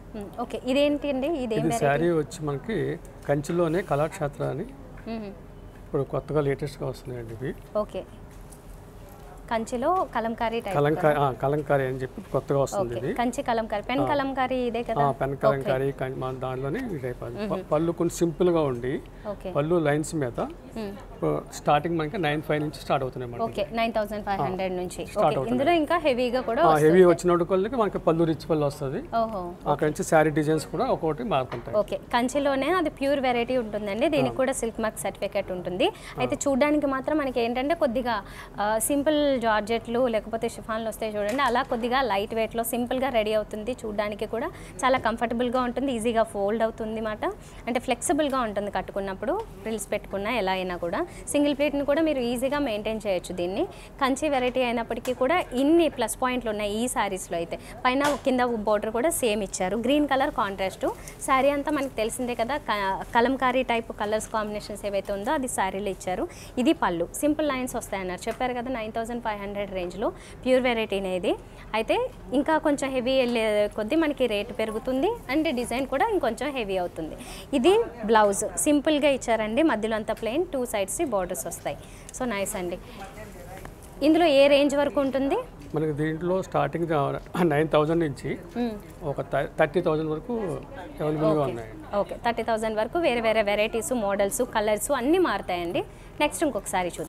మ్మ్. Okay ఇదేంటి అండి ఇదేం ఇది వెరైటీ శారీ వచ్చి మనకి కంచిలోనే కళాక్షేత్ర అని మ్మ్. ఇప్పుడు కొత్తగా లేటెస్ట్గా వస్తున్నాయండి ఇవి ఓకే కంచిలో కలంకారీ టైప్ కలంకారీ ఆ, కలంకారీ అని చెప్పి కొత్తగా వస్తుంది ఓకే ఇది కంచి కలంకారీ పెన్ కలంకారీ ఇదే కదా ఆ, పెన్ కలంకారీ కం- మన దానిలోనే ఈ టైప్ అది. ప- పళ్ళు కొంచెం సింపుల్గా ఉండి ఓకే పళ్ళు లైన్స్ మీద మ్మ్. స్టార్టింగ్ మనకి నైన్ ఫైవ్ నుంచి స్టార్ట్ అవుతున్నాయి మనకి okay nine thousand five hundred నుంచి Start ఓకే అవుతున్నాయి. ఇందులో ఇంకా హెవీగా కూడా హెవీ వచ్చినట్టు కొలకి మనకి పళ్ళు రిచ్ పళ్ళు వస్తుంది ఓహో అక్కడ నుంచి శారీ డిజైన్స్ కూడా ఒక్కొక్కటి మారుతుంటాయి ఓకే కంచిలోనే అది ప్యూర్ వెరైటీ ఉంటుందండి దీనికి కూడా సిల్క్ మార్క్ సర్టిఫికేట్ ఉంటుంది అయితే చూడడానికి మాత్రం మనకి ఏంటంటే కొద్దిగా సింపుల్ జార్జెట్లు లేకపోతే షిఫాన్లు వస్తాయి చూడండి అలా కొద్దిగా లైట్ వెయిట్లో సింపుల్గా రెడీ అవుతుంది చూడడానికి కూడా చాలా కంఫర్టబుల్గా ఉంటుంది ఈజీగా ఫోల్డ్ అవుతుంది మాట అంటే ఫ్లెక్సిబుల్గా ఉంటుంది కట్టుకున్నప్పుడు ఫ్రిల్స్ పెట్టుకున్నా ఎలా అయినా కూడా సింగిల్ ప్లేట్ని కూడా మీరు ఈజీగా మెయింటైన్ చేయొచ్చు దీన్ని కంచి వెరైటీ అయినప్పటికీ కూడా ఇన్ని ప్లస్ పాయింట్లు ఉన్నాయి ఈ శారీస్లో అయితే పైన కింద బోర్డర్ కూడా సేమ్ ఇచ్చారు గ్రీన్ కలర్ కాంట్రాస్ట్ శారీ అంతా మనకి తెలిసిందే కదా క- కలంకారీ టైప్ కలర్స్ కాంబినేషన్స్ ఏవైతే ఉందో అది శారీలో ఇచ్చారు ఇది పళ్ళు సింపుల్ లైన్స్ వస్తాయన్నారు చెప్పారు కదా నైన్ థౌసండ్ ఫైవ్ హండ్రెడ్ రేంజ్లో ప్యూర్ వెరైటీనే ఇది అయితే ఇంకా కొంచెం హెవీ వెళ్ళే కొద్దీ మనకి రేట్ పెరుగుతుంది అండ్ డిజైన్ కూడా ఇంకొంచెం హెవీ అవుతుంది ఇది బ్లౌజ్ సింపుల్గా ఇచ్చారండి మధ్యలో అంతా ప్లెయిన్ టూ సైడ్స్ బార్డర్స్ వస్తాయి సో నైస్ అండి ఇందులో ఏ రేంజ్ వరకు ఉంటుంది మనకి దీంట్లో స్టార్టింగ్ నైన్ థౌజండ్ నుంచి ఒక థర్టీ థౌజండ్ వరకు అవైలబుల్గా ఉన్నాయి ఓకే థర్టీ థౌజండ్ వరకు వేరే వేరే వెరైటీస్ మోడల్స్ కలర్స్ అన్నీ మారుతాయండి నెక్స్ట్ ఇంకొకసారి చూద్దాం